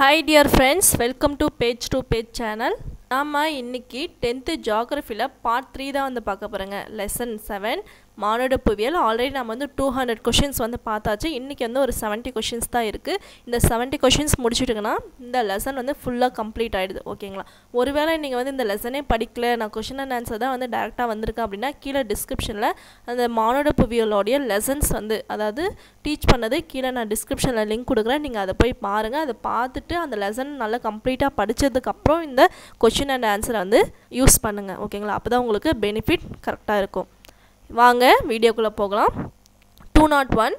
hi dear friends welcome to page to page channel நாம் இன்னைக்கு tenth ஜாகிரஃபியில் part three தான் வந்து பார்க்க போகிறோங்க லெசன் செவன் மானுட புவியல் ஆல்ரெடி நம்ம வந்து டூ ஹண்ட்ரட் கொஷின்ஸ் வந்து பார்த்தாச்சு இன்றைக்கி வந்து ஒரு செவன்ட்டி கொஷின்ஸ் தான் இருக்குது இந்த செவன்ட்டி கொஷின்ஸ் முடிச்சுட்டுங்கன்னா இந்த லெசன் வந்து ஃபுல்லாக கம்ப்ளீட் ஆகிடுது ஓகேங்களா ஒருவேளை நீங்கள் வந்து இந்த லெசனே படிக்கல நான் கொஷின் அண்ட் ஆன்சர் தான் வந்து டேரெக்டாக வந்திருக்கேன் அப்படின்னா கீழே டிஸ்கிரிப்ஷனில் அந்த மானுட புவியலோடைய லெசன்ஸ் வந்து அதாவது டீச் பண்ணது கீழே நான் டிஸ்கிரிப்ஷனில் லிங்க் கொடுக்குறேன் நீங்கள் அதை போய் பாருங்கள் அதை பார்த்துட்டு அந்த லெசன் நல்லா கம்ப்ளீட்டாக படித்ததுக்கப்புறம் இந்த கொஷின் அண்ட் ஆன்சரை வந்து யூஸ் பண்ணுங்கள் ஓகேங்களா அப்போ தான் உங்களுக்கு பெனிஃபிட் கரெக்டாக இருக்கும் வாங்க வீடியோக்குள்ளே போகலாம் டூ நாட் ஒன்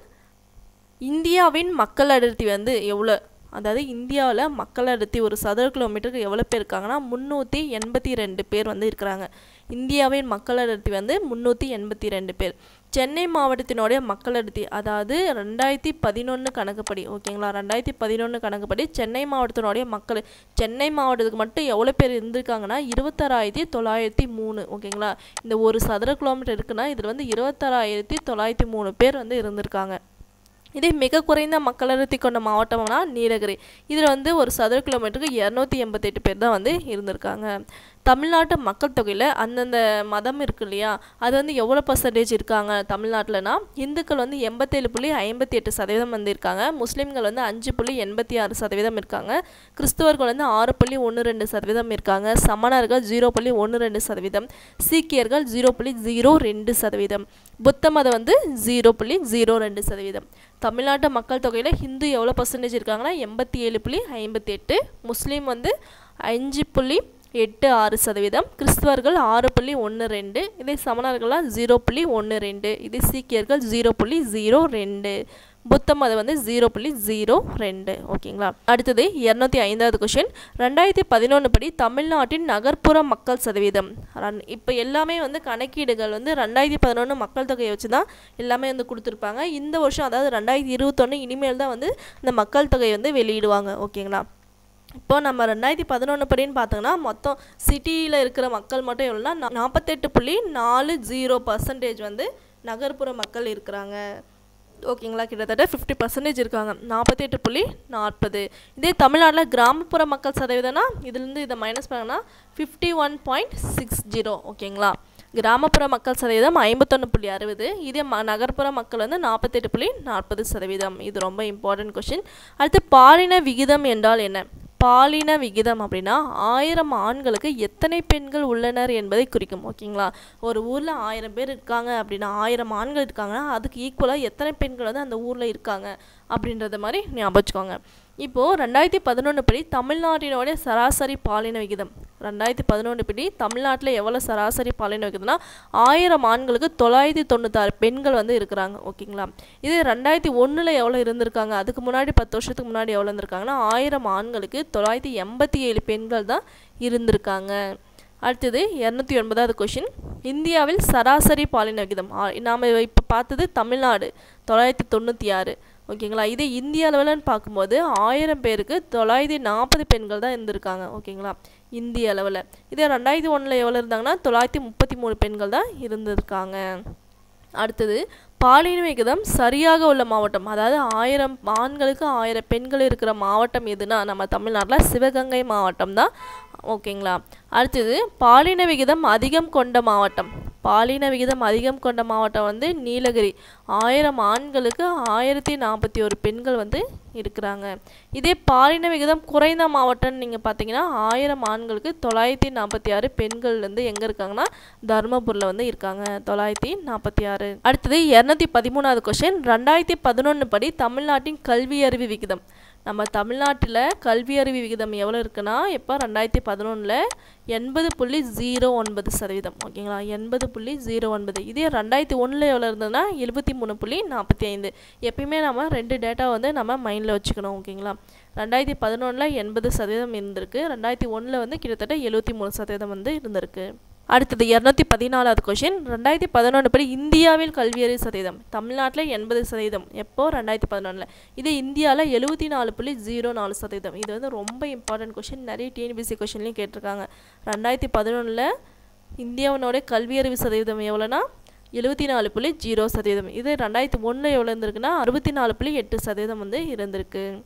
இந்தியாவின் மக்கள் அடர்த்தி வந்து எவ்வளோ அதாவது இந்தியாவில் மக்கள் அடர்த்தி ஒரு சதுர கிலோமீட்டருக்கு எவ்வளோ பேர் இருக்காங்கன்னா முந்நூற்றி எண்பத்தி ரெண்டு பேர் வந்து இருக்கிறாங்க இந்தியாவின் மக்கள் அடர்த்தி வந்து முந்நூற்றி எண்பத்தி ரெண்டு பேர் சென்னை மாவட்டத்தினுடைய மக்கள் அடர்த்தி அதாவது ரெண்டாயிரத்தி பதினொன்று கணக்குப்படி ஓகேங்களா ரெண்டாயிரத்தி பதினொன்று கணக்குப்படி சென்னை மாவட்டத்தினுடைய மக்கள் சென்னை மாவட்டத்துக்கு மட்டும் எவ்வளோ பேர் இருந்திருக்காங்கன்னா இருபத்தாறாயிரத்தி தொள்ளாயிரத்தி மூணு ஓகேங்களா இந்த ஒரு சதுர கிலோமீட்டர் இருக்குன்னா இதில் வந்து இருபத்தாறாயிரத்தி தொள்ளாயிரத்தி மூணு பேர் வந்து இருந்திருக்காங்க இதே மிக குறைந்த மக்கள் அடர்த்தி கொண்ட மாவட்டம்னா நீலகிரி இதில் வந்து ஒரு சதுர கிலோமீட்டருக்கு இரநூத்தி எண்பத்தெட்டு பேர் தான் வந்து இருந்திருக்காங்க தமிழ்நாட்டு மக்கள் தொகையில் அந்தந்த மதம் இருக்கு இல்லையா அது வந்து எவ்வளோ பர்சன்டேஜ் இருக்காங்க தமிழ்நாட்டில்னா இந்துக்கள் வந்து எண்பத்தேழு புள்ளி ஐம்பத்தி எட்டு சதவீதம் வந்து இருக்காங்க முஸ்லீம்கள் வந்து அஞ்சு புள்ளி எண்பத்தி ஆறு சதவீதம் இருக்காங்க கிறிஸ்துவர்கள் வந்து ஆறு புள்ளி ஒன்று ரெண்டு சதவீதம் இருக்காங்க சமணர்கள் ஜீரோ புள்ளி ஒன்று ரெண்டு சதவீதம் சீக்கியர்கள் ஜீரோ புள்ளி ஜீரோ ரெண்டு சதவீதம் புத்த மதம் வந்து ஜீரோ புள்ளி ஜீரோ ரெண்டு சதவீதம் தமிழ்நாட்டு மக்கள் தொகையில் ஹிந்து எவ்வளோ பர்சன்டேஜ் இருக்காங்கன்னா எண்பத்தி ஏழு புள்ளி ஐம்பத்தி எட்டு முஸ்லீம் வந்து அஞ்சு புள்ளி எட்டு ஆறு சதவீதம் கிறிஸ்துவர்கள் ஆறு புள்ளி ஒன்று ரெண்டு இதே சமணர்கள்லாம் ஜீரோ புள்ளி ஒன்று ரெண்டு இதே சீக்கியர்கள் ஜீரோ புள்ளி ஜீரோ ரெண்டு புத்த மதம் வந்து ஜீரோ புள்ளி ஜீரோ ரெண்டு ஓகேங்களா அடுத்தது இரநூத்தி ஐந்தாவது கொஷின் ரெண்டாயிரத்தி பதினொன்று படி தமிழ்நாட்டின் நகர்ப்புற மக்கள் சதவீதம் ரன் இப்போ எல்லாமே வந்து கணக்கீடுகள் வந்து ரெண்டாயிரத்தி பதினொன்று மக்கள் தொகையை வச்சு தான் எல்லாமே வந்து கொடுத்துருப்பாங்க இந்த வருஷம் அதாவது ரெண்டாயிரத்தி இருபத்தொன்று இனிமேல் தான் வந்து இந்த மக்கள் தொகையை வந்து வெளியிடுவாங்க ஓகேங்களா இப்போ நம்ம ரெண்டாயிரத்தி பதினொன்று படின்னு பார்த்தோங்கன்னா மொத்தம் சிட்டியில் இருக்கிற மக்கள் மட்டும் எவ்வளோனா நாற்பத்தெட்டு புள்ளி நாலு ஜீரோ பர்சன்டேஜ் வந்து நகர்ப்புற மக்கள் இருக்கிறாங்க ஓகேங்களா கிட்டத்தட்ட ஃபிஃப்டி பர்சன்டேஜ் இருக்காங்க நாற்பத்தெட்டு புள்ளி நாற்பது இதே தமிழ்நாட்டில் கிராமப்புற மக்கள் சதவீதம்னா இதுலேருந்து இதை மைனஸ் பண்ணோன்னா fifty one point six zero ஓகேங்களா கிராமப்புற மக்கள் சதவீதம் ஐம்பத்தொன்று புள்ளி அறுபது இதே ம நகர்ப்புற மக்கள் வந்து நாற்பத்தெட்டு புள்ளி நாற்பது சதவீதம் இது ரொம்ப இம்பார்ட்டன்ட் கொஷின் அடுத்து பாலின விகிதம் என்றால் என்ன பாலின விகிதம் அப்படின்னா ஆயிரம் ஆண்களுக்கு எத்தனை பெண்கள் உள்ளனர் என்பதை குறிக்கும் ஓகேங்களா ஒரு ஊரில் ஆயிரம் பேர் இருக்காங்க அப்படின்னா ஆயிரம் ஆண்கள் இருக்காங்கன்னா அதுக்கு ஈக்குவலாக எத்தனை பெண்கள் வந்து அந்த ஊரில் இருக்காங்க அப்படின்றத மாதிரி ஞாபகம் வச்சுக்கோங்க இப்போது ரெண்டாயிரத்தி பதினொன்று படி தமிழ்நாட்டினோடைய சராசரி பாலின விகிதம் ரெண்டாயிரத்தி பதினொன்று படி தமிழ்நாட்டில் எவ்வளோ சராசரி பாலின விகிதம்னா ஆயிரம் ஆண்களுக்கு தொள்ளாயிரத்தி தொண்ணூத்தாறு பெண்கள் வந்து இருக்கிறாங்க ஓகேங்களா இது ரெண்டாயிரத்தி ஒன்றில் எவ்வளோ இருந்திருக்காங்க அதுக்கு முன்னாடி பத்து வருஷத்துக்கு முன்னாடி எவ்வளோ இருந்திருக்காங்கன்னா ஆயிரம் ஆண்களுக்கு தொள்ளாயிரத்தி எண்பத்தி ஏழு பெண்கள் தான் இருந்திருக்காங்க அடுத்தது இரநூத்தி ஒன்பதாவது கொஷின் இந்தியாவில் சராசரி பாலின விகிதம் நாம் இப்போ பார்த்தது தமிழ்நாடு தொள்ளாயிரத்தி தொண்ணூற்றி ஆறு ஓகேங்களா இதே இந்திய அளவில்னு பார்க்கும்போது ஆயிரம் பேருக்கு தொள்ளாயிரத்தி நாற்பது பெண்கள் தான் இருந்திருக்காங்க ஓகேங்களா இந்திய அளவில் இதே ரெண்டாயிரத்தி ஒன்றில் எவ்வளோ இருந்தாங்கன்னா தொள்ளாயிரத்தி முப்பத்தி மூணு பெண்கள் தான் இருந்திருக்காங்க அடுத்தது பாலின விகிதம் சரியாக உள்ள மாவட்டம் அதாவது ஆயிரம் ஆண்களுக்கு ஆயிரம் பெண்கள் இருக்கிற மாவட்டம் எதுனா நம்ம தமிழ்நாட்டில் சிவகங்கை மாவட்டம் தான் ஓகேங்களா அடுத்தது பாலின விகிதம் அதிகம் கொண்ட மாவட்டம் பாலின விகிதம் அதிகம் கொண்ட மாவட்டம் வந்து நீலகிரி ஆயிரம் ஆண்களுக்கு ஆயிரத்தி நாற்பத்தி ஒரு பெண்கள் வந்து இருக்கிறாங்க இதே பாலின விகிதம் குறைந்த மாவட்டம்னு நீங்கள் பார்த்தீங்கன்னா ஆயிரம் ஆண்களுக்கு தொள்ளாயிரத்தி நாற்பத்தி ஆறு பெண்கள் வந்து எங்கே இருக்காங்கன்னா தருமபுரியில் வந்து இருக்காங்க தொள்ளாயிரத்தி நாற்பத்தி ஆறு அடுத்தது இரநூத்தி பதிமூணாவது கொஷின் ரெண்டாயிரத்தி பதினொன்று படி தமிழ்நாட்டின் கல்வி அறிவு விகிதம் நம்ம தமிழ்நாட்டில் கல்வி அறிவு விகிதம் எவ்வளோ இருக்குன்னா இப்போ ரெண்டாயிரத்தி பதினொன்றில் எண்பது புள்ளி ஜீரோ ஒன்பது சதவீதம் ஓகேங்களா எண்பது புள்ளி ஜீரோ ஒன்பது இதே ரெண்டாயிரத்தி ஒன்றில் எவ்வளோ இருந்ததுன்னா எழுபத்தி மூணு புள்ளி நாற்பத்தி ஐந்து எப்பயுமே நம்ம ரெண்டு டேட்டா வந்து நம்ம மைண்டில் வச்சுக்கணும் ஓகேங்களா ரெண்டாயிரத்தி பதினொன்றில் எண்பது சதவீதம் இருந்திருக்கு ரெண்டாயிரத்தி ஒன்றில் வந்து கிட்டத்தட்ட எழுபத்தி மூணு சதவீதம் வந்து இருந்திருக்கு அடுத்தது இரநூத்தி பதினாலாவது கொஷின் ரெண்டாயிரத்தி பதினொன்று படி இந்தியாவில் கல்வியறிவு சதவீதம் தமிழ்நாட்டில் எண்பது சதவீதம் எப்போ ரெண்டாயிரத்தி பதினொன்றில் இது இந்தியாவில் எழுபத்தி நாலு புள்ளி ஜீரோ நாலு சதவீதம் இது வந்து ரொம்ப இம்பார்ட்டன்ட் கொஷின் நிறைய டிஎன்பிசி கொஷின்லையும் கேட்டிருக்காங்க ரெண்டாயிரத்தி பதினொன்றில் இந்தியாவினோட கல்வியறிவு சதவீதம் எவ்வளோனா எழுபத்தி நாலு புள்ளி ஜீரோ சதவீதம் இது ரெண்டாயிரத்தி ஒன்று எவ்வளோ இருந்திருக்குன்னா அறுபத்தி நாலு புள்ளி எட்டு சதவீதம் வந்து இருந்திருக்கு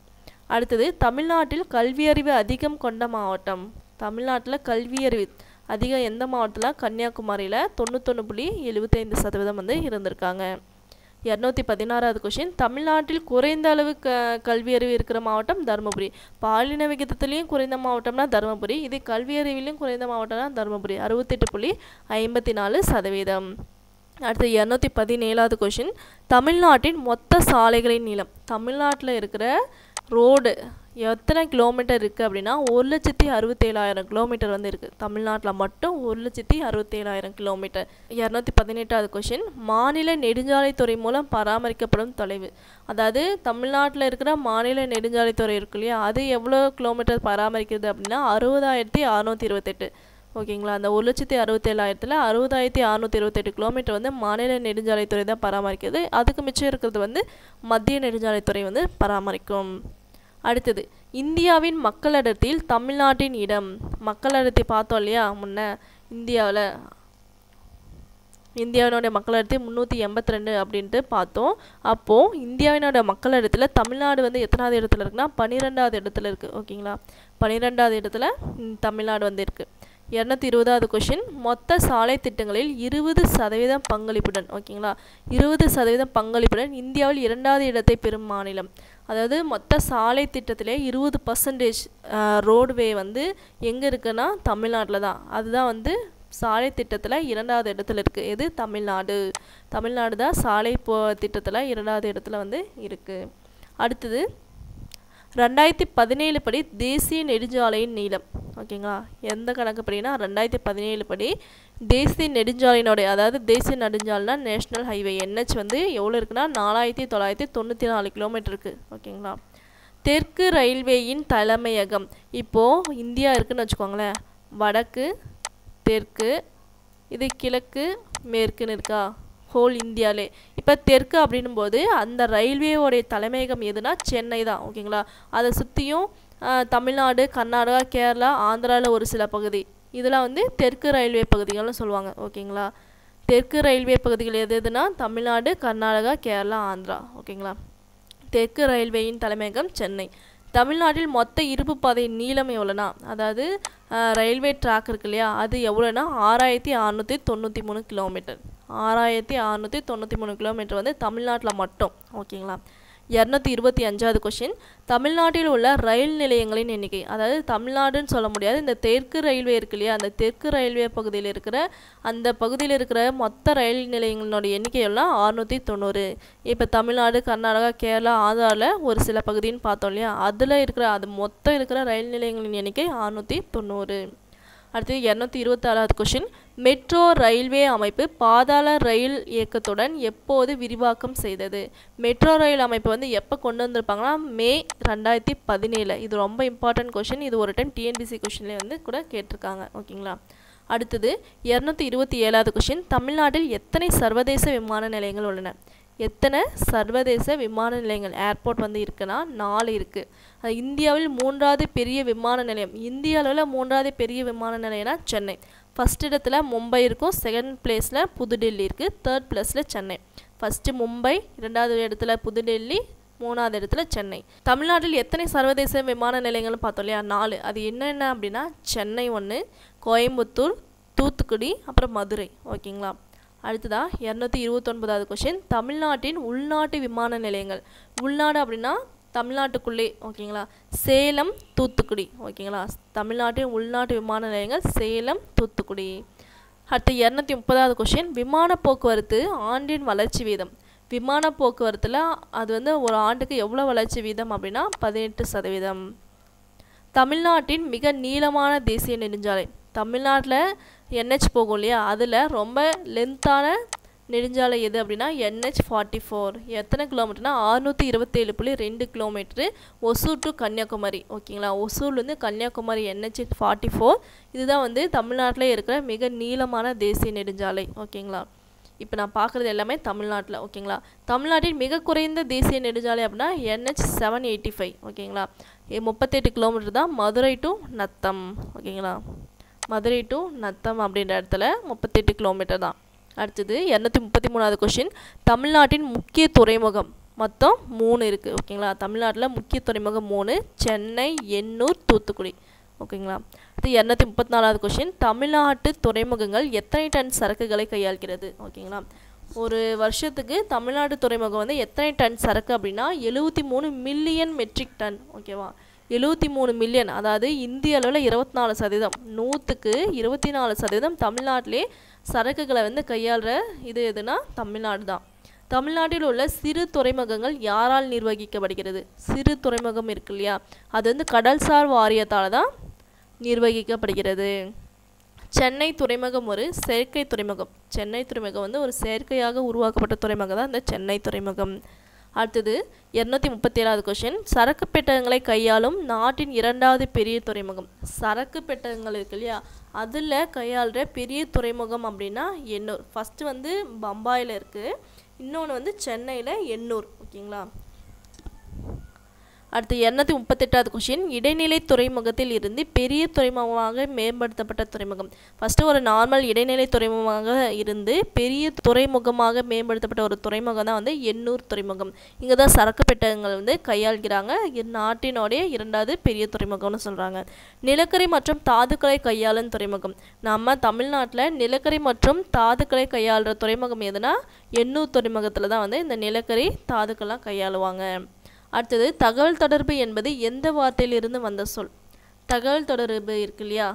அடுத்தது தமிழ்நாட்டில் கல்வியறிவு அதிகம் கொண்ட மாவட்டம் தமிழ்நாட்டில் கல்வியறிவு அதிகம் எந்த மாவட்டத்தில் கன்னியாகுமரியில் தொண்ணூத்தொன்று புள்ளி எழுபத்தைந்து சதவீதம் வந்து இருந்திருக்காங்க இரநூத்தி பதினாறாவது கொஷின் தமிழ்நாட்டில் குறைந்த அளவு க கல்வியறிவு இருக்கிற மாவட்டம் தருமபுரி பாலின விகிதத்துலேயும் குறைந்த மாவட்டம்னா தருமபுரி இதே கல்வியறிவிலையும் குறைந்த மாவட்டம்னா தருமபுரி அறுபத்தெட்டு புள்ளி ஐம்பத்தி நாலு சதவீதம் அடுத்து இரநூத்தி பதினேழாவது கொஷின் தமிழ்நாட்டின் மொத்த சாலைகளின் நீளம் தமிழ்நாட்டில் இருக்கிற ரோடு எத்தனை கிலோமீட்டர் இருக்குது அப்படின்னா ஒரு லட்சத்தி அறுபத்தேழாயிரம் கிலோமீட்டர் வந்து இருக்குது தமிழ்நாட்டில் மட்டும் ஒரு லட்சத்தி அறுபத்தேழாயிரம் கிலோமீட்டர் இரநூத்தி பதினெட்டாவது கொஷின் மாநில நெடுஞ்சாலைத்துறை மூலம் பராமரிக்கப்படும் தொலைவு அதாவது தமிழ்நாட்டில் இருக்கிற மாநில நெடுஞ்சாலைத்துறை இருக்கு இல்லையா அது எவ்வளோ கிலோமீட்டர் பராமரிக்கிறது அப்படின்னா அறுபதாயிரத்தி அறநூற்றி இருபத்தெட்டு ஓகேங்களா அந்த ஒரு லட்சத்தி அறுபத்தேழாயிரத்தில் அறுபதாயிரத்தி அறநூற்றி இருபத்தெட்டு கிலோமீட்டர் வந்து மாநில நெடுஞ்சாலைத்துறை தான் பராமரிக்குது அதுக்கு மிச்சம் இருக்கிறது வந்து மத்திய நெடுஞ்சாலைத்துறை வந்து பராமரிக்கும் அடுத்தது இந்தியாவின் மக்கள் அடர்த்தியில் தமிழ்நாட்டின் இடம் மக்கள் அடர்த்தி பார்த்தோம் இல்லையா முன்ன இந்தியாவில் இந்தியாவினுடைய மக்கள் அடர்த்தி முந்நூற்றி எண்பத்தி ரெண்டு அப்படின்ட்டு பார்த்தோம் அப்போது இந்தியாவினோட மக்கள் அடர்த்தியில் தமிழ்நாடு வந்து எத்தனாவது இடத்துல இருக்குன்னா பன்னிரெண்டாவது இடத்துல இருக்குது ஓகேங்களா பன்னிரெண்டாவது இடத்துல தமிழ்நாடு வந்து இருக்குது இரநூத்தி இருபதாவது கொஷின் மொத்த சாலை திட்டங்களில் இருபது சதவீதம் பங்களிப்புடன் ஓகேங்களா இருபது சதவீதம் பங்களிப்புடன் இந்தியாவில் இரண்டாவது இடத்தை பெறும் மாநிலம் அதாவது மொத்த சாலை திட்டத்திலே இருபது பர்சன்டேஜ் ரோடுவே வந்து எங்கே இருக்குன்னா தமிழ்நாட்டில் தான் அதுதான் வந்து சாலை திட்டத்தில் இரண்டாவது இடத்துல இருக்குது எது தமிழ்நாடு தமிழ்நாடு தான் சாலை போ திட்டத்தில் இரண்டாவது இடத்துல வந்து இருக்குது அடுத்தது ரெண்டாயிரத்தி பதினேழு படி தேசிய நெடுஞ்சாலையின் நீளம் ஓகேங்களா எந்த கணக்கு படினா ரெண்டாயிரத்தி பதினேழு படி தேசிய நெடுஞ்சாலையினுடைய அதாவது தேசிய நெடுஞ்சாலைனா நேஷ்னல் ஹைவே என்ஹெச் வந்து எவ்வளோ இருக்குன்னா நாலாயிரத்தி தொள்ளாயிரத்தி தொண்ணூற்றி நாலு கிலோமீட்டர் இருக்குது ஓகேங்களா தெற்கு ரயில்வேயின் தலைமையகம் இப்போது இந்தியா இருக்குன்னு வச்சுக்கோங்களேன் வடக்கு தெற்கு இது கிழக்கு மேற்குன்னு இருக்கா ஹோல் இந்தியாவிலே இப்போ தெற்கு அப்படின்னும் போது அந்த ரயில்வேவோடைய தலைமையகம் எதுனா சென்னை தான் ஓகேங்களா அதை சுற்றியும் தமிழ்நாடு கர்நாடகா கேரளா ஆந்திராவில் ஒரு சில பகுதி இதெல்லாம் வந்து தெற்கு ரயில்வே பகுதிகள்னு சொல்லுவாங்க ஓகேங்களா தெற்கு ரயில்வே பகுதிகள் எது எதுனா தமிழ்நாடு கர்நாடகா கேரளா ஆந்திரா ஓகேங்களா தெற்கு ரயில்வேயின் தலைமையகம் சென்னை தமிழ்நாட்டில் மொத்த இருப்பு பாதை நீளம் எவ்வளோனா அதாவது ரயில்வே ட்ராக் இருக்கு இல்லையா அது எவ்வளோனா ஆறாயிரத்தி அறநூற்றி தொண்ணூற்றி மூணு கிலோமீட்டர் ஆறாயிரத்தி அறநூற்றி தொண்ணூற்றி மூணு கிலோமீட்டர் வந்து தமிழ்நாட்டில் மட்டும் ஓகேங்களா இரநூத்தி இருபத்தி அஞ்சாவது கொஷின் தமிழ்நாட்டில் உள்ள ரயில் நிலையங்களின் எண்ணிக்கை அதாவது தமிழ்நாடுன்னு சொல்ல முடியாது இந்த தெற்கு ரயில்வே இருக்கு இல்லையா அந்த தெற்கு ரயில்வே பகுதியில் இருக்கிற அந்த பகுதியில் இருக்கிற மொத்த ரயில் நிலையங்களோட எண்ணிக்கை எல்லாம் அறுநூற்றி தொண்ணூறு இப்போ தமிழ்நாடு கர்நாடகா கேரளா ஆந்திராவில் ஒரு சில பகுதின்னு பார்த்தோம் இல்லையா அதில் இருக்கிற அது மொத்தம் இருக்கிற ரயில் நிலையங்களின் எண்ணிக்கை அறுநூற்றி தொண்ணூறு அடுத்து இரநூத்தி இருபத்தாறாவது கொஷின் மெட்ரோ ரயில்வே அமைப்பு பாதாள ரயில் இயக்கத்துடன் எப்போது விரிவாக்கம் செய்தது மெட்ரோ ரயில் அமைப்பு வந்து எப்போ கொண்டு வந்திருப்பாங்கன்னா மே ரெண்டாயிரத்தி பதினேழு இது ரொம்ப இம்பார்ட்டன்ட் கொஷின் இது ஒரு டைம் டிஎன்பிசி கொஷின்லேயே வந்து கூட கேட்டிருக்காங்க ஓகேங்களா அடுத்தது இரநூத்தி இருபத்தி ஏழாவது கொஷின் தமிழ்நாட்டில் எத்தனை சர்வதேச விமான நிலையங்கள் உள்ளன எத்தனை சர்வதேச விமான நிலையங்கள் ஏர்போர்ட் வந்து இருக்குன்னா நாலு இருக்குது இந்தியாவில் மூன்றாவது பெரிய விமான நிலையம் இந்திய அளவில் மூன்றாவது பெரிய விமான நிலையம்னா சென்னை ஃபஸ்ட் இடத்துல மும்பை இருக்கும் செகண்ட் பிளேஸில் புதுடெல்லி இருக்குது தேர்ட் பிளேஸில் சென்னை ஃபஸ்ட்டு மும்பை ரெண்டாவது இடத்துல புதுடெல்லி மூணாவது இடத்துல சென்னை தமிழ்நாட்டில் எத்தனை சர்வதேச விமான நிலையங்கள்னு பார்த்தோம் இல்லையா நாலு அது என்னென்ன அப்படின்னா சென்னை ஒன்று கோயம்புத்தூர் தூத்துக்குடி அப்புறம் மதுரை ஓகேங்களா அடுத்ததா இரநூத்தி இருபத்தொன்பதாவது கொஷின் தமிழ்நாட்டின் உள்நாட்டு விமான நிலையங்கள் உள்நாடு அப்படின்னா தமிழ்நாட்டுக்குள்ளே ஓகேங்களா சேலம் தூத்துக்குடி ஓகேங்களா தமிழ்நாட்டின் உள்நாட்டு விமான நிலையங்கள் சேலம் தூத்துக்குடி அடுத்து இரநூத்தி முப்பதாவது கொஷின் விமான போக்குவரத்து ஆண்டின் வளர்ச்சி வீதம் விமான போக்குவரத்தில் அது வந்து ஒரு ஆண்டுக்கு எவ்வளோ வளர்ச்சி வீதம் அப்படின்னா பதினெட்டு சதவீதம் தமிழ்நாட்டின் மிக நீளமான தேசிய நெடுஞ்சாலை தமிழ்நாட்டில் என்ஹெச் போகும் இல்லையா அதில் ரொம்ப லென்த்தான நெடுஞ்சாலை எது அப்படின்னா என்ஹெச் ஃபார்ட்டி ஃபோர் எத்தனை கிலோமீட்டர்னா அறுநூற்றி இருபத்தேழு புள்ளி ரெண்டு கிலோமீட்ரு ஒசூர் டு கன்னியாகுமரி ஓகேங்களா ஒசூர்லேருந்து கன்னியாகுமரி என்ஹெச் ஃபார்ட்டி ஃபோர் இதுதான் வந்து தமிழ்நாட்டில் இருக்கிற மிக நீளமான தேசிய நெடுஞ்சாலை ஓகேங்களா இப்போ நான் பார்க்குறது எல்லாமே தமிழ்நாட்டில் ஓகேங்களா தமிழ்நாட்டின் மிக குறைந்த தேசிய நெடுஞ்சாலை அப்படின்னா என்ஹெச் செவன் எயிட்டி ஃபைவ் ஓகேங்களா முப்பத்தெட்டு கிலோமீட்டர் தான் மதுரை டு நத்தம் ஓகேங்களா மதுரை டு நத்தம் அப்படின்ற இடத்துல முப்பத்தெட்டு கிலோமீட்டர் தான் அடுத்தது இரநூத்தி முப்பத்தி மூணாவது கொஷின் தமிழ்நாட்டின் முக்கிய துறைமுகம் மொத்தம் மூணு இருக்குது ஓகேங்களா தமிழ்நாட்டில் முக்கிய துறைமுகம் மூணு சென்னை எண்ணூர் தூத்துக்குடி ஓகேங்களா இது இரநூத்தி முப்பத்தி நாலாவது கொஷின் தமிழ்நாட்டு துறைமுகங்கள் எத்தனை டன் சரக்குகளை கையாள்கிறது ஓகேங்களா ஒரு வருஷத்துக்கு தமிழ்நாடு துறைமுகம் வந்து எத்தனை டன் சரக்கு அப்படின்னா எழுபத்தி மூணு மில்லியன் மெட்ரிக் டன் ஓகேவா எழுபத்தி மூணு மில்லியன் அதாவது இந்திய அளவில் இருபத்தி நாலு சதவீதம் நூற்றுக்கு இருபத்தி நாலு சதவீதம் தமிழ்நாட்டிலே சரக்குகளை வந்து கையாளுற இது எதுனா தமிழ்நாடு தான் தமிழ்நாட்டில் உள்ள சிறு துறைமுகங்கள் யாரால் நிர்வகிக்கப்படுகிறது சிறு துறைமுகம் இருக்கு இல்லையா அது வந்து கடல்சார் வாரியத்தால் தான் நிர்வகிக்கப்படுகிறது சென்னை துறைமுகம் ஒரு செயற்கை துறைமுகம் சென்னை துறைமுகம் வந்து ஒரு செயற்கையாக உருவாக்கப்பட்ட துறைமுகம் தான் இந்த சென்னை துறைமுகம் அடுத்தது இரநூத்தி முப்பத்தி ஏழாவது கொஷின் சரக்கு பெட்டகங்களை கையாளும் நாட்டின் இரண்டாவது பெரிய துறைமுகம் சரக்கு பெட்டகங்கள் இருக்கு இல்லையா அதில் கையாளுற பெரிய துறைமுகம் அப்படின்னா எண்ணூர் ஃபஸ்ட்டு வந்து பம்பாயில் இருக்குது இன்னொன்று வந்து சென்னையில் எண்ணூர் ஓகேங்களா அடுத்து இரநூத்தி முப்பத்தெட்டாவது கொஷின் இடைநிலை துறைமுகத்தில் இருந்து பெரிய துறைமுகமாக மேம்படுத்தப்பட்ட துறைமுகம் ஃபஸ்ட்டு ஒரு நார்மல் இடைநிலை துறைமுகமாக இருந்து பெரிய துறைமுகமாக மேம்படுத்தப்பட்ட ஒரு துறைமுகம் தான் வந்து எண்ணூர் துறைமுகம் இங்கே தான் சரக்கு பெட்டகங்கள் வந்து கையாள்கிறாங்க நாட்டினுடைய இரண்டாவது பெரிய துறைமுகம்னு சொல்கிறாங்க நிலக்கரி மற்றும் தாதுக்களை கையாளும் துறைமுகம் நம்ம தமிழ்நாட்டில் நிலக்கரி மற்றும் தாதுக்களை கையாளுற துறைமுகம் எதுனா எண்ணூர் துறைமுகத்தில் தான் வந்து இந்த நிலக்கரி தாதுக்கள்லாம் கையாளுவாங்க அடுத்தது தகவல் தொடர்பு என்பது எந்த வார்த்தையிலிருந்து வந்த சொல் தகவல் தொடர்பு இருக்கு இல்லையா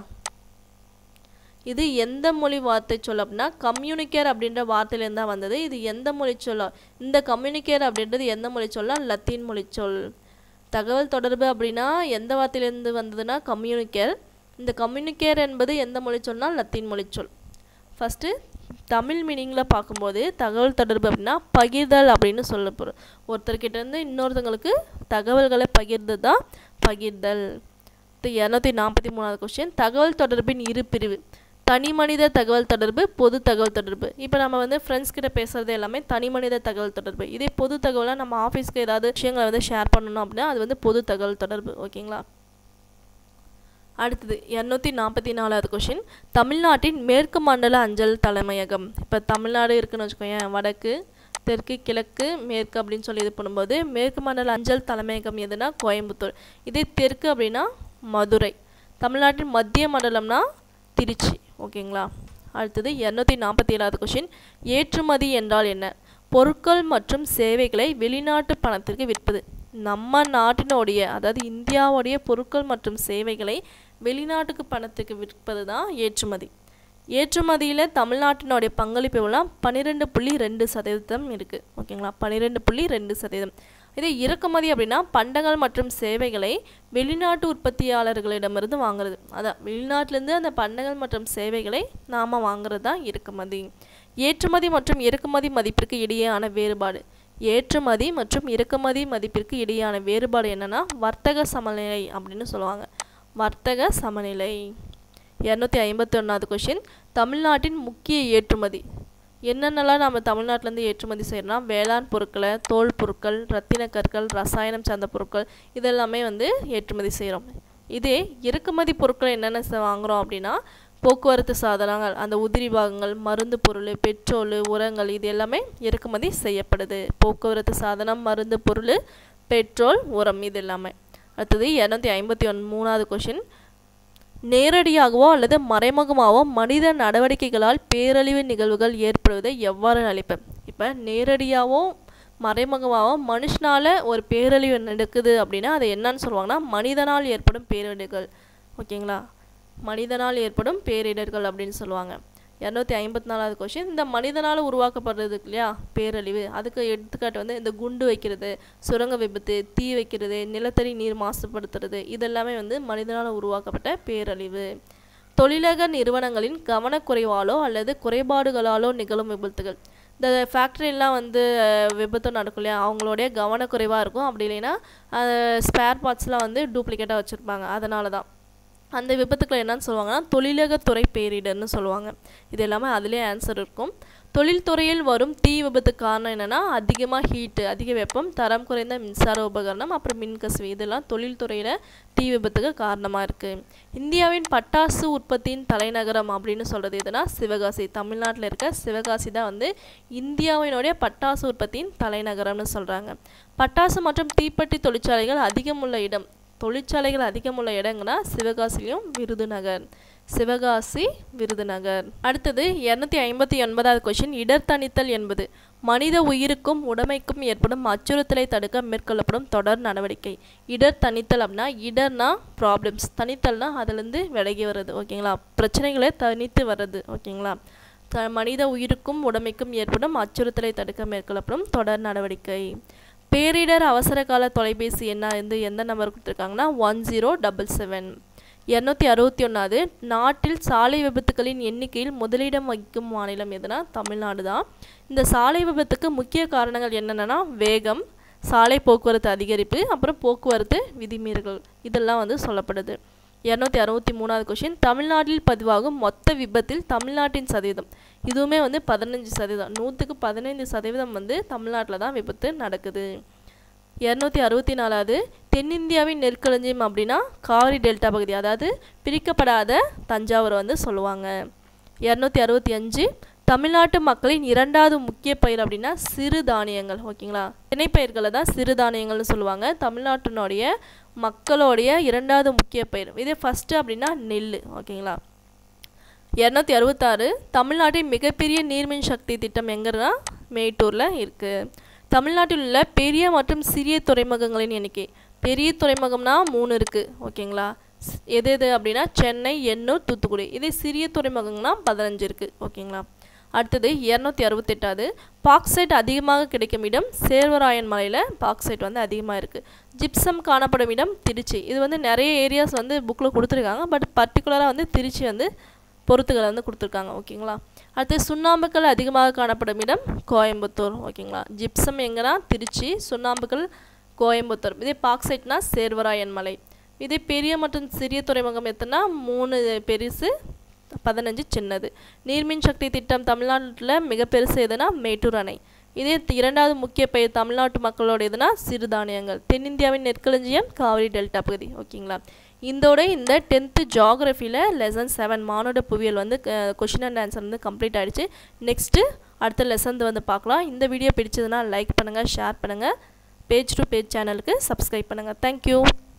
இது எந்த மொழி வார்த்தை சொல் அப்படின்னா கம்யூனிகேர் அப்படின்ற வார்த்தையிலேருந்து தான் வந்தது இது எந்த மொழி சொல்ல இந்த கம்யூனிகேர் அப்படின்றது எந்த மொழி சொல்லா லத்தீன் மொழி சொல் தகவல் தொடர்பு அப்படின்னா எந்த வார்த்தையிலேருந்து வந்ததுன்னா கம்யூனிகேர் இந்த கம்யூனிகேர் என்பது எந்த மொழி சொல்னா லத்தீன் மொழி சொல் ஃபஸ்ட்டு தமிழ் மீனிங்கில் பார்க்கும்போது தகவல் தொடர்பு அப்படின்னா பகிர்தல் அப்படின்னு சொல்ல போகிறோம் ஒருத்தர்கிட்டேருந்து இன்னொருத்தங்களுக்கு தகவல்களை பகிர்ந்து தான் பகிர்தல் இது இரநூத்தி நாற்பத்தி மூணாவது கொஸ்டின் தகவல் தொடர்பின் இரு பிரிவு தனி மனித தகவல் தொடர்பு பொது தகவல் தொடர்பு இப்போ நம்ம வந்து ஃப்ரெண்ட்ஸ் கிட்ட பேசுகிறது எல்லாமே தனி மனித தகவல் தொடர்பு இதே பொது தகவலாக நம்ம ஆஃபீஸ்க்கு ஏதாவது விஷயங்களை வந்து ஷேர் பண்ணணும் அப்படின்னா அது வந்து பொது தகவல் தொடர்பு ஓகேங்களா அடுத்தது இரநூத்தி நாற்பத்தி நாலாவது கொஷின் தமிழ்நாட்டின் மேற்கு மண்டல அஞ்சல் தலைமையகம் இப்போ தமிழ்நாடு இருக்குன்னு வச்சுக்கோயேன் வடக்கு தெற்கு கிழக்கு மேற்கு அப்படின்னு சொல்லி இது பண்ணும்போது மேற்கு மண்டல அஞ்சல் தலைமையகம் எதுனா கோயம்புத்தூர் இதே தெற்கு அப்படின்னா மதுரை தமிழ்நாட்டின் மத்திய மண்டலம்னா திருச்சி ஓகேங்களா அடுத்தது இரநூத்தி நாற்பத்தி ஏழாவது கொஷின் ஏற்றுமதி என்றால் என்ன பொருட்கள் மற்றும் சேவைகளை வெளிநாட்டு பணத்திற்கு விற்பது நம்ம நாட்டினுடைய அதாவது இந்தியாவுடைய பொருட்கள் மற்றும் சேவைகளை வெளிநாட்டுக்கு பணத்துக்கு விற்பது தான் ஏற்றுமதி ஏற்றுமதியில் தமிழ்நாட்டினுடைய பங்களிப்பு எவ்வளோ பன்னிரெண்டு புள்ளி ரெண்டு சதவீதம் இருக்குது ஓகேங்களா பன்னிரெண்டு புள்ளி ரெண்டு சதவீதம் இதே இறக்குமதி அப்படின்னா பண்டங்கள் மற்றும் சேவைகளை வெளிநாட்டு உற்பத்தியாளர்களிடமிருந்து வாங்குறது அதான் வெளிநாட்டிலேருந்து அந்த பண்டங்கள் மற்றும் சேவைகளை நாம் வாங்குறது தான் இறக்குமதி ஏற்றுமதி மற்றும் இறக்குமதி மதிப்பிற்கு இடையேயான வேறுபாடு ஏற்றுமதி மற்றும் இறக்குமதி மதிப்பிற்கு இடையேயான வேறுபாடு என்னென்னா வர்த்தக சமநிலை அப்படின்னு சொல்லுவாங்க வர்த்தக சமநிலை இரநூத்தி ஐம்பத்தி ஒன்றாவது கொஷின் தமிழ்நாட்டின் முக்கிய ஏற்றுமதி என்னென்னலாம் நம்ம தமிழ்நாட்டிலேருந்து ஏற்றுமதி செய்கிறோம்னா வேளாண் பொருட்களை தோல் பொருட்கள் ரத்தின கற்கள் ரசாயனம் சார்ந்த பொருட்கள் இதெல்லாமே வந்து ஏற்றுமதி செய்கிறோம் இதே இறக்குமதி பொருட்கள் என்னென்ன வாங்குகிறோம் அப்படின்னா போக்குவரத்து சாதனங்கள் அந்த உதிரி பாகங்கள் மருந்து பொருள் பெட்ரோல் உரங்கள் இது எல்லாமே இறக்குமதி செய்யப்படுது போக்குவரத்து சாதனம் மருந்து பொருள் பெட்ரோல் உரம் இது எல்லாமே அடுத்தது இரநூத்தி ஐம்பத்தி ஒன் மூணாவது கொஷின் நேரடியாகவோ அல்லது மறைமுகமாகவோ மனித நடவடிக்கைகளால் பேரழிவு நிகழ்வுகள் ஏற்படுவதை எவ்வாறு அழைப்பேன் இப்போ நேரடியாகவோ மறைமுகமாகவோ மனுஷனால் ஒரு பேரழிவு நடக்குது அப்படின்னா அது என்னன்னு சொல்லுவாங்கன்னா மனிதனால் ஏற்படும் பேரிடர்கள் ஓகேங்களா மனிதனால் ஏற்படும் பேரிடர்கள் அப்படின்னு சொல்லுவாங்க இரநூத்தி ஐம்பத்தி நாலாவது கொஷின் இந்த மனிதனால் உருவாக்கப்படுறது இல்லையா பேரழிவு அதுக்கு எடுத்துக்காட்டு வந்து இந்த குண்டு வைக்கிறது சுரங்க விபத்து தீ வைக்கிறது நிலத்தடி நீர் மாசுபடுத்துறது இதெல்லாமே வந்து மனிதனால் உருவாக்கப்பட்ட பேரழிவு தொழிலக நிறுவனங்களின் கவனக்குறைவாலோ அல்லது குறைபாடுகளாலோ நிகழும் விபத்துகள் இந்த ஃபேக்ட்ரிலாம் வந்து விபத்து நடக்கும் இல்லையா அவங்களுடைய கவனக்குறைவாக இருக்கும் அப்படி இல்லைன்னா ஸ்பேர் பார்ட்ஸ்லாம் வந்து டூப்ளிகேட்டாக வச்சுருப்பாங்க அதனால தான் அந்த விபத்துக்கள் என்னன்னு சொல்லுவாங்கன்னா தொழிலகத்துறை பேரிடர்னு சொல்லுவாங்க இது எல்லாமே அதிலே ஆன்சர் இருக்கும் தொழில்துறையில் வரும் தீ விபத்து காரணம் என்னென்னா அதிகமாக ஹீட்டு அதிக வெப்பம் தரம் குறைந்த மின்சார உபகரணம் அப்புறம் மின்கசிவு இதெல்லாம் தொழில்துறையில் தீ விபத்துக்கு காரணமாக இருக்குது இந்தியாவின் பட்டாசு உற்பத்தியின் தலைநகரம் அப்படின்னு சொல்கிறது எதுனா சிவகாசி தமிழ்நாட்டில் இருக்க சிவகாசி தான் வந்து இந்தியாவினுடைய பட்டாசு உற்பத்தியின் தலைநகரம்னு சொல்கிறாங்க பட்டாசு மற்றும் தீப்பெட்டி தொழிற்சாலைகள் அதிகமுள்ள இடம் தொழிற்சாலைகள் அதிகமுள்ள இடங்கன்னா சிவகாசிலையும் விருதுநகர் சிவகாசி விருதுநகர் அடுத்தது இரநூத்தி ஐம்பத்தி ஒன்பதாவது கொஷின் இடர்தணித்தல் என்பது மனித உயிருக்கும் உடைமைக்கும் ஏற்படும் அச்சுறுத்தலை தடுக்க மேற்கொள்ளப்படும் தொடர் நடவடிக்கை இடர் தணித்தல் அப்படின்னா இடர்னா ப்ராப்ளம்ஸ் தணித்தல்னா அதுலேருந்து விலகி வர்றது ஓகேங்களா பிரச்சனைகளை தனித்து வர்றது ஓகேங்களா த மனித உயிருக்கும் உடைமைக்கும் ஏற்படும் அச்சுறுத்தலை தடுக்க மேற்கொள்ளப்படும் தொடர் நடவடிக்கை பேரிடர் அவசர கால தொலைபேசி என்ன வந்து எந்த நம்பர் கொடுத்துருக்காங்கன்னா ஒன் ஜீரோ டபுள் செவன் இரநூத்தி அறுபத்தி ஒன்றாவது நாட்டில் சாலை விபத்துகளின் எண்ணிக்கையில் முதலிடம் வகிக்கும் மாநிலம் எதுனா தமிழ்நாடு தான் இந்த சாலை விபத்துக்கு முக்கிய காரணங்கள் என்னென்னா வேகம் சாலை போக்குவரத்து அதிகரிப்பு அப்புறம் போக்குவரத்து விதிமீறல்கள் இதெல்லாம் வந்து சொல்லப்படுது இரநூத்தி அறுபத்தி மூணாவது கொஷின் தமிழ்நாட்டில் பதிவாகும் மொத்த விபத்தில் தமிழ்நாட்டின் சதவீதம் இதுவுமே வந்து பதினஞ்சு சதவீதம் நூற்றுக்கு பதினைந்து சதவீதம் வந்து தமிழ்நாட்டில் தான் விபத்து நடக்குது இரநூத்தி அறுபத்தி நாலாவது தென்னிந்தியாவின் நெற்களஞ்சியம் அப்படின்னா காவிரி டெல்டா பகுதி அதாவது பிரிக்கப்படாத தஞ்சாவூரை வந்து சொல்லுவாங்க இரநூத்தி அறுபத்தி அஞ்சு தமிழ்நாட்டு மக்களின் இரண்டாவது முக்கிய பயிர் அப்படின்னா சிறு தானியங்கள் ஓகேங்களா திணைப்பயிர்களை தான் சிறு தானியங்கள்னு சொல்லுவாங்க தமிழ்நாட்டினுடைய மக்களுடைய இரண்டாவது முக்கிய பயிர் இதே ஃபஸ்ட்டு அப்படின்னா நெல் ஓகேங்களா இரநூத்தி அறுபத்தாறு தமிழ்நாட்டின் மிகப்பெரிய நீர்மின் சக்தி திட்டம் எங்கன்னா மேட்டூரில் இருக்குது தமிழ்நாட்டில் உள்ள பெரிய மற்றும் சிறிய துறைமுகங்களின் எண்ணிக்கை பெரிய துறைமுகம்னா மூணு இருக்குது ஓகேங்களா எது எது அப்படின்னா சென்னை எண்ணூர் தூத்துக்குடி இதே சிறிய துறைமுகம்னா பதினஞ்சு இருக்குது ஓகேங்களா அடுத்தது இரநூத்தி அறுபத்தெட்டாவது பாக்சைட் அதிகமாக கிடைக்கும் இடம் சேர்வராயன் மலையில் பாக்சைட் வந்து அதிகமாக இருக்குது ஜிப்சம் காணப்படும் இடம் திருச்சி இது வந்து நிறைய ஏரியாஸ் வந்து புக்கில் கொடுத்துருக்காங்க பட் பர்டிகுலராக வந்து திருச்சி வந்து பொருத்துக்களை வந்து கொடுத்துருக்காங்க ஓகேங்களா அடுத்து சுண்ணாம்புக்கள் அதிகமாக காணப்படும் இடம் கோயம்புத்தூர் ஓகேங்களா ஜிப்சம் எங்கன்னா திருச்சி சுண்ணாம்புக்கள் கோயம்புத்தூர் இதே பாக்சைட்னா சேர்வராயன் மலை இதே பெரிய மற்றும் சிறிய துறைமுகம் எத்தனா மூணு பெருசு பதினஞ்சு சின்னது நீர்மின் சக்தி திட்டம் தமிழ்நாட்டில் மிக பெருசு எதுனா மேட்டூர் அணை இதே இரண்டாவது முக்கிய பெயர் தமிழ்நாட்டு மக்களோட எதுனா சிறுதானியங்கள் தென்னிந்தியாவின் நெற்களஞ்சியம் காவிரி டெல்டா பகுதி ஓகேங்களா இதோட இந்த டென்த்து ஜாகிரஃபியில் லெசன் செவன் மானுட புவியியல் வந்து கொஷின் அண்ட் ஆன்சர் வந்து கம்ப்ளீட் ஆகிடுச்சு நெக்ஸ்ட்டு அடுத்த லெசன் வந்து பார்க்கலாம் இந்த வீடியோ பிடிச்சதுன்னா லைக் பண்ணுங்கள் ஷேர் பண்ணுங்கள் பேஜ் டு பேஜ் சேனலுக்கு சப்ஸ்கிரைப் பண்ணுங்கள் தேங்க்யூ